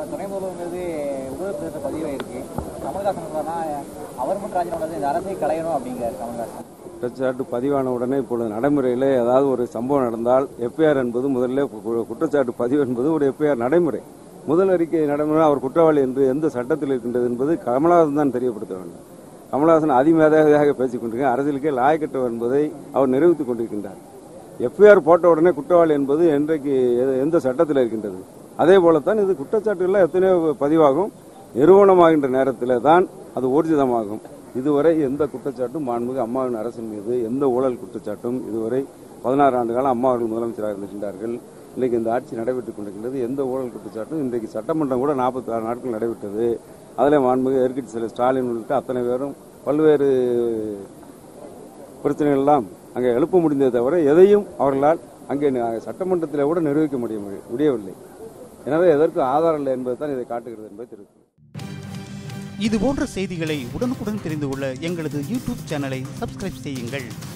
துணை முதல்வர் மீது ஊழல் பிரச்சனை பதிவாயிருக்கு கமல்ஹாசன் சொல்றாருன்னா அவர் மட்டும் ராஜினாமா பண்ணது இந்த அரசை களையணும் அப்படிங்கிறார் கமல்ஹாசன் குற்றச்சாட்டு பதிவான உடனே இப்பொழுது நடைமுறையில் ஏதாவது ஒரு சம்பவம் நடந்தால் எஃப்ஐஆர் என்பது முதல்ல கு- குற்றச்சாட்டு பதிவு என்பது ஒரு எஃப்ஐஆர் நடைமுறை முதல் அறிக்கை நடைமுறை அவர் குற்றவாளி என்று எந்த சட்டத்தில் இருக்கின்றது என்பது கமலஹாசன் தான் தெரியப்படுத்த வேண்டும் கமலஹாசன் அதிமேதாவியாக பேசிக் கொண்டிருக்க அரசியலுக்கே லாயக்கற்றவர் என்பதை அவர் நிரூபித்துக் கொண்டிருக்கின்றார் எஃப்ஐஆர் போட்ட உடனே குற்றவாளி என்பது என்றைக்கு எ- எந்த சட்டத்தில் இருக்கின்றது அதே போலத்தான் இது குற்றச்சாட்டுகள் எத்தனையோ பதிவாகும் நிறுவனமாகின்ற நேரத்தில் தான் அது ஊர்ஜிதமாகும் இதுவரை எந்த குற்றச்சாட்டும் மாண்புமிகு அம்மாவின் அரசின் மீது எந்த ஊழல் குற்றச்சாட்டும் இதுவரை பதினாறு ஆண்டு காலம் அம்மா அவர்கள் முதலமைச்சராக இருந்திருக்கின்றார்கள் இன்றைக்கு இந்த ஆட்சி நடைபெற்றுக் கொண்டிருக்கின்றது எந்த ஊழல் குற்றச்சாட்டும் இன்றைக்கு சட்டமன்றம் கூட நாற்பத்தி ஆறு நாட்கள் நடைபெற்றது அதில் மாண்புமிகு எதிர்க்கட்சி சில ஸ்டாலின் உள்ளிட்ட அத்தனை பேரும் பல்வேறு பிரச்சனைகள் எல்லாம் அங்கே எழுப்ப முடிந்ததை தவிர எதையும் அவர்களால் அங்கே ந- சட்டமன்றத்தில் கூட நிரூபிக்க முடிய முடியவில்லை எனவே எதற்கும் ஆதாரம் இல்லை என்பது தான் இதை காட்டுகிறது என்பதை தெரிவித்துள்ளேன் இது போன்ற செய்திகளை உடனுக்குடன் தெரிந்து கொள்ள எங்களது யூடியூப் சேனலை சப்ஸ்கிரைப் செய்யுங்கள்